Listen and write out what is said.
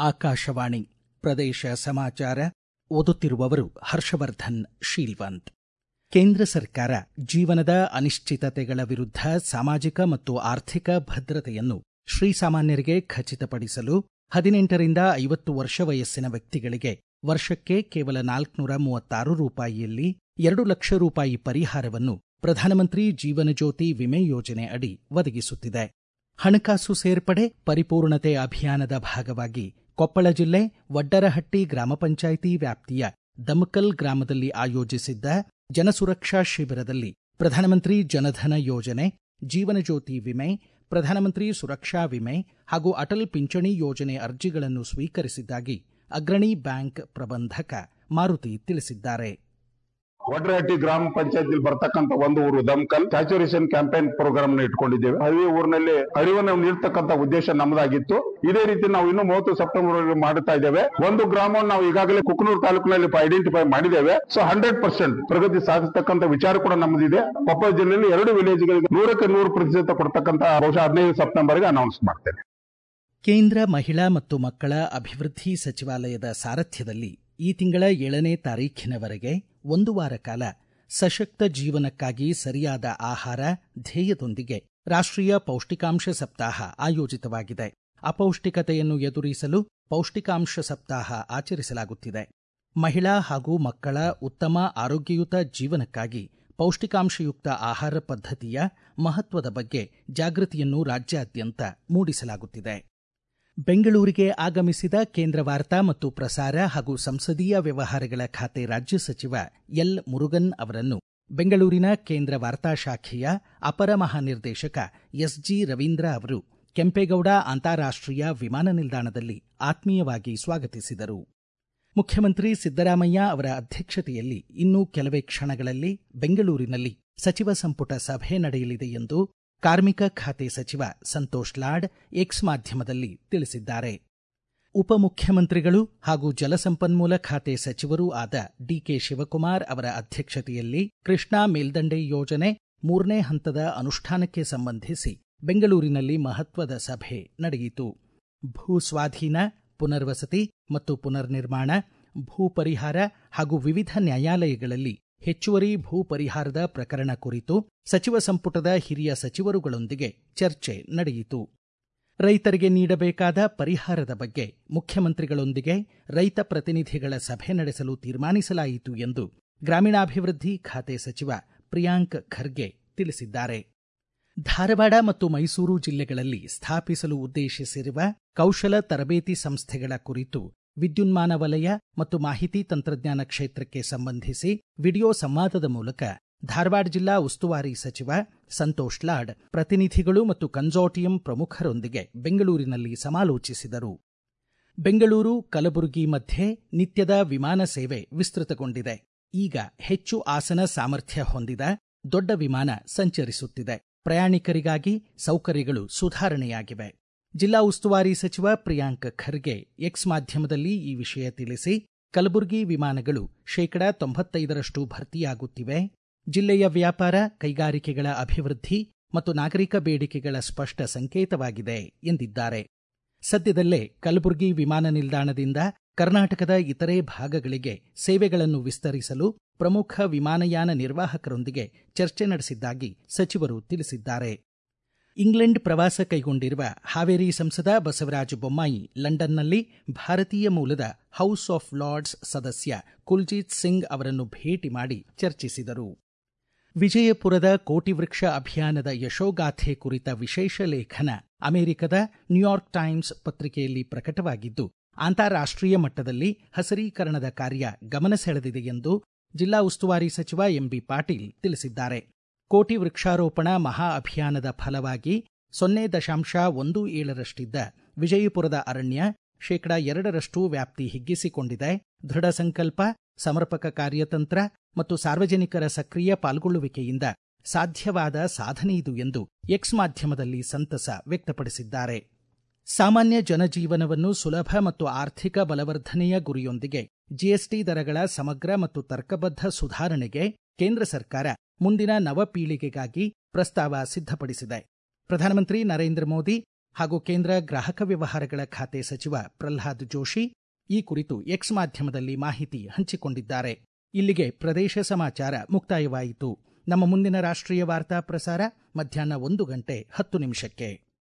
ಆಕಾಶವಾಣಿ ಪ್ರದೇಶ ಸಮಾಚಾರ ಓದುತ್ತಿರುವವರು ಹರ್ಷವರ್ಧನ್ ಶೀಲ್ವಂತ್ ಕೇಂದ್ರ ಸರ್ಕಾರ ಜೀವನದ ಅನಿಶ್ಚಿತತೆಗಳ ವಿರುದ್ಧ ಸಾಮಾಜಿಕ ಮತ್ತು ಆರ್ಥಿಕ ಭದ್ರತೆಯನ್ನು ಶ್ರೀಸಾಮಾನ್ಯರಿಗೆ ಖಚಿತಪಡಿಸಲು ಹದಿನೆಂಟರಿಂದ ಐವತ್ತು ವರ್ಷ ವಯಸ್ಸಿನ ವ್ಯಕ್ತಿಗಳಿಗೆ ವರ್ಷಕ್ಕೆ ಕೇವಲ ನಾಲ್ಕುನೂರ ಮೂವತ್ತಾರು ರೂಪಾಯಿಯಲ್ಲಿ ಎರಡು ಲಕ್ಷ ರೂಪಾಯಿ ಪರಿಹಾರವನ್ನು ಪ್ರಧಾನಮಂತ್ರಿ ಜೀವನ ಜ್ಯೋತಿ ವಿಮೆ ಯೋಜನೆ ಅಡಿ ಒದಗಿಸುತ್ತಿದೆ ಹಣಕಾಸು ಸೇರ್ಪಡೆ ಪರಿಪೂರ್ಣತೆ ಅಭಿಯಾನದ ಭಾಗವಾಗಿ ಕೊಪ್ಪಳ ಜಿಲ್ಲೆ ವಡ್ಡರಹಟ್ಟಿ ಗ್ರಾಮ ಪಂಚಾಯಿತಿ ವ್ಯಾಪ್ತಿಯ ದಮಕಲ್ ಗ್ರಾಮದಲ್ಲಿ ಆಯೋಜಿಸಿದ್ದ ಜನಸುರಕ್ಷಾ ಶಿಬಿರದಲ್ಲಿ ಪ್ರಧಾನಮಂತ್ರಿ ಜನಧನ ಯೋಜನೆ ಜೀವನ ಜ್ಯೋತಿ ವಿಮೆ ಪ್ರಧಾನಮಂತ್ರಿ ಸುರಕ್ಷಾ ವಿಮೆ ಹಾಗೂ ಅಟಲ್ ಪಿಂಚಣಿ ಯೋಜನೆ ಅರ್ಜಿಗಳನ್ನು ಸ್ವೀಕರಿಸಿದ್ದಾಗಿ ಅಗ್ರಣಿ ಬ್ಯಾಂಕ್ ಪ್ರಬಂಧಕ ಮಾರುತಿ ತಿಳಿಸಿದ್ದಾರೆ ವಡ್ರಹಟ್ಟಿ ಗ್ರಾಮ ಪಂಚಾಯತ್ ಬರ್ತಕ್ಕಂತ ಒಂದು ಊರು ದಮ್ಕಲ್ ಸ್ಯಾಚುರೇಷನ್ ಕ್ಯಾಂಪೇನ್ ಪ್ರೋಗ್ರಾಮ್ ನ ಇಟ್ಕೊಂಡಿದ್ದೇವೆ ಅದೇ ಊರಿನಲ್ಲಿ ಅರಿವನ್ನು ನೀಡ್ತಕ್ಕಂತ ಉದ್ದೇಶ ನಮ್ಮದಾಗಿತ್ತು ಇದೇ ರೀತಿ ನಾವು ಇನ್ನು ಮೂವತ್ತು ಸೆಪ್ಟೆಂಬರ್ ವರೆಗೆ ಮಾಡುತ್ತಾ ಇದ್ದೇವೆ ಒಂದು ಗ್ರಾಮವನ್ನು ನಾವು ಈಗಾಗಲೇ ಕುಕನೂರು ತಾಲೂಕಿನಲ್ಲಿ ಐಡೆಂಟಿಫೈ ಮಾಡಿದ್ದೇವೆ ಸೊ ಹಂಡ್ರೆಡ್ ಪರ್ಸೆಂಟ್ ಪ್ರಗತಿ ಸಾಧಿಸತಕ್ಕಂತ ವಿಚಾರ ಕೂಡ ನಮ್ಮದಿದೆ ಕೊಪ್ಪಳ ಜಿಲ್ಲೆಯಲ್ಲಿ ಎರಡು ವಿಲೇಜ್ಗಳಿಗೆ ನೂರಕ್ಕೆ ನೂರು ಪ್ರತಿಶತ ಕೊಡ್ತಕ್ಕಂತ ಬಹುಶಃ ಹದಿನೈದು ಸೆಪ್ಟೆಂಬರ್ಗೆ ಅನೌನ್ಸ್ ಮಾಡ್ತೇನೆ ಕೇಂದ್ರ ಮಹಿಳಾ ಮತ್ತು ಮಕ್ಕಳ ಅಭಿವೃದ್ಧಿ ಸಚಿವಾಲಯದ ಸಾರಥ್ಯದಲ್ಲಿ ಈ ತಿಂಗಳ ಏಳನೇ ತಾರೀಖಿನವರೆಗೆ ಒಂದು ವಾರ ಕಾಲ ಸಶಕ್ತ ಜೀವನಕ್ಕಾಗಿ ಸರಿಯಾದ ಆಹಾರ ಧ್ಯೇಯದೊಂದಿಗೆ ರಾಷ್ಟ್ರೀಯ ಪೌಷ್ಟಿಕಾಂಶ ಸಪ್ತಾಹ ಆಯೋಜಿತವಾಗಿದೆ ಅಪೌಷ್ಟಿಕತೆಯನ್ನು ಎದುರಿಸಲು ಪೌಷ್ಟಿಕಾಂಶ ಸಪ್ತಾಹ ಆಚರಿಸಲಾಗುತ್ತಿದೆ ಮಹಿಳಾ ಹಾಗೂ ಮಕ್ಕಳ ಉತ್ತಮ ಆರೋಗ್ಯಯುತ ಜೀವನಕ್ಕಾಗಿ ಪೌಷ್ಟಿಕಾಂಶಯುಕ್ತ ಆಹಾರ ಪದ್ಧತಿಯ ಮಹತ್ವದ ಬಗ್ಗೆ ಜಾಗೃತಿಯನ್ನು ರಾಜ್ಯಾದ್ಯಂತ ಮೂಡಿಸಲಾಗುತ್ತಿದೆ ಬೆಂಗಳೂರಿಗೆ ಆಗಮಿಸಿದ ಕೇಂದ್ರ ವಾರ್ತಾ ಮತ್ತು ಪ್ರಸಾರ ಹಾಗೂ ಸಂಸದೀಯ ವ್ಯವಹಾರಗಳ ಖಾತೆ ರಾಜ್ಯ ಸಚಿವ ಎಲ್ ಮುರುಗನ್ ಅವರನ್ನು ಬೆಂಗಳೂರಿನ ಕೇಂದ್ರ ವಾರ್ತಾ ಶಾಖೆಯ ಅಪರ ಮಹಾನಿರ್ದೇಶಕ ಎಸ್ಜಿ ರವೀಂದ್ರ ಅವರು ಕೆಂಪೇಗೌಡ ಅಂತಾರಾಷ್ಟೀಯ ವಿಮಾನ ನಿಲ್ದಾಣದಲ್ಲಿ ಆತ್ಮೀಯವಾಗಿ ಸ್ವಾಗತಿಸಿದರು ಮುಖ್ಯಮಂತ್ರಿ ಸಿದ್ದರಾಮಯ್ಯ ಅವರ ಅಧ್ಯಕ್ಷತೆಯಲ್ಲಿ ಇನ್ನು ಕೆಲವೇ ಕ್ಷಣಗಳಲ್ಲಿ ಬೆಂಗಳೂರಿನಲ್ಲಿ ಸಚಿವ ಸಂಪುಟ ಸಭೆ ನಡೆಯಲಿದೆ ಎಂದು ಕಾರ್ಮಿಕ ಖಾತೆ ಸಚಿವ ಸಂತೋಷ್ ಲಾಡ್ ಎಕ್ಸ್ ಮಾಧ್ಯಮದಲ್ಲಿ ತಿಳಿಸಿದ್ದಾರೆ ಉಪಮುಖ್ಯಮಂತ್ರಿಗಳು ಹಾಗೂ ಜಲಸಂಪನ್ಮೂಲ ಖಾತೆ ಸಚಿವರೂ ಆದ ಡಿಕೆ ಶಿವಕುಮಾರ್ ಅವರ ಅಧ್ಯಕ್ಷತೆಯಲ್ಲಿ ಕೃಷ್ಣಾ ಮೇಲ್ದಂಡೆ ಯೋಜನೆ ಮೂರನೇ ಹಂತದ ಅನುಷ್ಠಾನಕ್ಕೆ ಸಂಬಂಧಿಸಿ ಬೆಂಗಳೂರಿನಲ್ಲಿ ಮಹತ್ವದ ಸಭೆ ನಡೆಯಿತು ಭೂ ಸ್ವಾಧೀನ ಪುನರ್ವಸತಿ ಮತ್ತು ಪುನರ್ನಿರ್ಮಾಣ ಭೂ ಪರಿಹಾರ ಹಾಗೂ ವಿವಿಧ ನ್ಯಾಯಾಲಯಗಳಲ್ಲಿ ಹೆಚ್ಚುವರಿ ಭೂ ಪರಿಹಾರದ ಪ್ರಕರಣ ಕುರಿತು ಸಚಿವ ಸಂಪುಟದ ಹಿರಿಯ ಸಚಿವರುಗಳೊಂದಿಗೆ ಚರ್ಚೆ ನಡೆಯಿತು ರೈತರಿಗೆ ನೀಡಬೇಕಾದ ಪರಿಹಾರದ ಬಗ್ಗೆ ಮುಖ್ಯಮಂತ್ರಿಗಳೊಂದಿಗೆ ರೈತ ಪ್ರತಿನಿಧಿಗಳ ಸಭೆ ನಡೆಸಲು ತೀರ್ಮಾನಿಸಲಾಯಿತು ಎಂದು ಗ್ರಾಮೀಣಾಭಿವೃದ್ಧಿ ಖಾತೆ ಸಚಿವ ಪ್ರಿಯಾಂಕ್ ಖರ್ಗೆ ತಿಳಿಸಿದ್ದಾರೆ ಧಾರವಾಡ ಮತ್ತು ಮೈಸೂರು ಜಿಲ್ಲೆಗಳಲ್ಲಿ ಸ್ಥಾಪಿಸಲು ಉದ್ದೇಶಿಸಿರುವ ಕೌಶಲ ತರಬೇತಿ ಸಂಸ್ಥೆಗಳ ಕುರಿತು ವಿದ್ಯುನ್ಮಾನ ವಲಯ ಮತ್ತು ಮಾಹಿತಿ ತಂತ್ರಜ್ಞಾನ ಕ್ಷೇತ್ರಕ್ಕೆ ಸಂಬಂಧಿಸಿ ವಿಡಿಯೋ ಸಂವಾದದ ಮೂಲಕ ಧಾರವಾಡ ಜಿಲ್ಲಾ ಉಸ್ತುವಾರಿ ಸಚಿವ ಸಂತೋಷ್ ಲಾಡ್ ಪ್ರತಿನಿಧಿಗಳು ಮತ್ತು ಕನ್ಸೋರ್ಟಿಯಂ ಪ್ರಮುಖರೊಂದಿಗೆ ಬೆಂಗಳೂರಿನಲ್ಲಿ ಸಮಾಲೋಚಿಸಿದರು ಬೆಂಗಳೂರು ಕಲಬುರಗಿ ಮಧ್ಯೆ ನಿತ್ಯದ ವಿಮಾನ ಸೇವೆ ವಿಸ್ತೃತಗೊಂಡಿದೆ ಈಗ ಹೆಚ್ಚು ಆಸನ ಸಾಮರ್ಥ್ಯ ಹೊಂದಿದ ದೊಡ್ಡ ವಿಮಾನ ಸಂಚರಿಸುತ್ತಿದೆ ಪ್ರಯಾಣಿಕರಿಗಾಗಿ ಸೌಕರ್ಯಗಳು ಸುಧಾರಣೆಯಾಗಿವೆ ಜಿಲ್ಲಾ ಉಸ್ತುವಾರಿ ಸಚಿವ ಪ್ರಿಯಾಂಕ್ ಖರ್ಗೆ ಎಕ್ಸ್ ಮಾಧ್ಯಮದಲ್ಲಿ ಈ ವಿಷಯ ತಿಳಿಸಿ ಕಲಬುರಗಿ ವಿಮಾನಗಳು ಶೇಕಡಾ ತೊಂಬತ್ತೈದರಷ್ಟು ಭರ್ತಿಯಾಗುತ್ತಿವೆ ಜಿಲ್ಲೆಯ ವ್ಯಾಪಾರ ಕೈಗಾರಿಕೆಗಳ ಅಭಿವೃದ್ಧಿ ಮತ್ತು ನಾಗರಿಕ ಬೇಡಿಕೆಗಳ ಸ್ಪಷ್ಟ ಸಂಕೇತವಾಗಿದೆ ಎಂದಿದ್ದಾರೆ ಸದ್ಯದಲ್ಲೇ ಕಲಬುರಗಿ ವಿಮಾನ ನಿಲ್ದಾಣದಿಂದ ಕರ್ನಾಟಕದ ಇತರೆ ಭಾಗಗಳಿಗೆ ಸೇವೆಗಳನ್ನು ವಿಸ್ತರಿಸಲು ಪ್ರಮುಖ ವಿಮಾನಯಾನ ನಿರ್ವಾಹಕರೊಂದಿಗೆ ಚರ್ಚೆ ನಡೆಸಿದ್ದಾಗಿ ಸಚಿವರು ತಿಳಿಸಿದ್ದಾರೆ ಇಂಗ್ಲೆಂಡ್ ಪ್ರವಾಸ ಕೈಗೊಂಡಿರುವ ಹಾವೇರಿ ಸಂಸದ ಬಸವರಾಜ ಬೊಮ್ಮಾಯಿ ಲಂಡನ್ನಲ್ಲಿ ಭಾರತೀಯ ಮೂಲದ ಹೌಸ್ ಆಫ್ ಲಾರ್ಡ್ಸ್ ಸದಸ್ಯ ಕುಲ್ಜೀತ್ ಸಿಂಗ್ ಅವರನ್ನು ಭೇಟಿ ಮಾಡಿ ಚರ್ಚಿಸಿದರು ವಿಜಯಪುರದ ಕೋಟಿ ವೃಕ್ಷ ಅಭಿಯಾನದ ಯಶೋಗಾಥೆ ಕುರಿತ ವಿಶೇಷ ಲೇಖನ ಅಮೆರಿಕದ ನ್ಯೂಯಾರ್ಕ್ ಟೈಮ್ಸ್ ಪತ್ರಿಕೆಯಲ್ಲಿ ಪ್ರಕಟವಾಗಿದ್ದು ಅಂತಾರಾಷ್ಟೀಯ ಮಟ್ಟದಲ್ಲಿ ಹಸರೀಕರಣದ ಕಾರ್ಯ ಗಮನ ಸೆಳೆದಿದೆ ಎಂದು ಜಿಲ್ಲಾ ಉಸ್ತುವಾರಿ ಸಚಿವ ಎಂಬಿ ಪಾಟೀಲ್ ತಿಳಿಸಿದ್ದಾರೆ ಕೋಟಿ ವೃಕ್ಷಾರೋಪಣ ಮಹಾ ಅಭಿಯಾನದ ಫಲವಾಗಿ ಸೊನ್ನೆ ದಶಾಂಶ ಒಂದು ಏಳರಷ್ಟಿದ್ದ ವಿಜಯಪುರದ ಅರಣ್ಯ ಶೇಕಡಾ ಎರಡರಷ್ಟು ವ್ಯಾಪ್ತಿ ಹಿಗ್ಗಿಸಿಕೊಂಡಿದೆ ದೃಢ ಸಂಕಲ್ಪ ಸಮರ್ಪಕ ಕಾರ್ಯತಂತ್ರ ಮತ್ತು ಸಾರ್ವಜನಿಕರ ಸಕ್ರಿಯ ಪಾಲ್ಗೊಳ್ಳುವಿಕೆಯಿಂದ ಸಾಧ್ಯವಾದ ಸಾಧನೆಯಿದು ಎಂದು ಎಕ್ಸ್ ಮಾಧ್ಯಮದಲ್ಲಿ ಸಂತಸ ವ್ಯಕ್ತಪಡಿಸಿದ್ದಾರೆ ಸಾಮಾನ್ಯ ಜನಜೀವನವನ್ನು ಸುಲಭ ಮತ್ತು ಆರ್ಥಿಕ ಬಲವರ್ಧನೆಯ ಗುರಿಯೊಂದಿಗೆ ಜಿಎಸ್ಟಿ ದರಗಳ ಸಮಗ್ರ ಮತ್ತು ತರ್ಕಬದ್ಧ ಸುಧಾರಣೆಗೆ ಕೇಂದ್ರ ಸರ್ಕಾರ ಮುಂದಿನ ನವಪೀಳಿಗೆಗಾಗಿ ಪ್ರಸ್ತಾವ ಸಿದ್ಧಪಡಿಸಿದೆ ಪ್ರಧಾನಮಂತ್ರಿ ನರೇಂದ್ರ ಮೋದಿ ಹಾಗೂ ಕೇಂದ್ರ ಗ್ರಾಹಕ ವ್ಯವಹಾರಗಳ ಖಾತೆ ಸಚಿವ ಪ್ರಲ್ಹಾದ್ ಜೋಶಿ ಈ ಕುರಿತು ಎಕ್ಸ್ ಮಾಧ್ಯಮದಲ್ಲಿ ಮಾಹಿತಿ ಹಂಚಿಕೊಂಡಿದ್ದಾರೆ ಇಲ್ಲಿಗೆ ಪ್ರದೇಶ ಸಮಾಚಾರ ಮುಕ್ತಾಯವಾಯಿತು ನಮ್ಮ ಮುಂದಿನ ರಾಷ್ಟ್ರೀಯ ವಾರ್ತಾ ಪ್ರಸಾರ ಮಧ್ಯಾಹ್ನ ಒಂದು ಗಂಟೆ ಹತ್ತು ನಿಮಿಷಕ್ಕೆ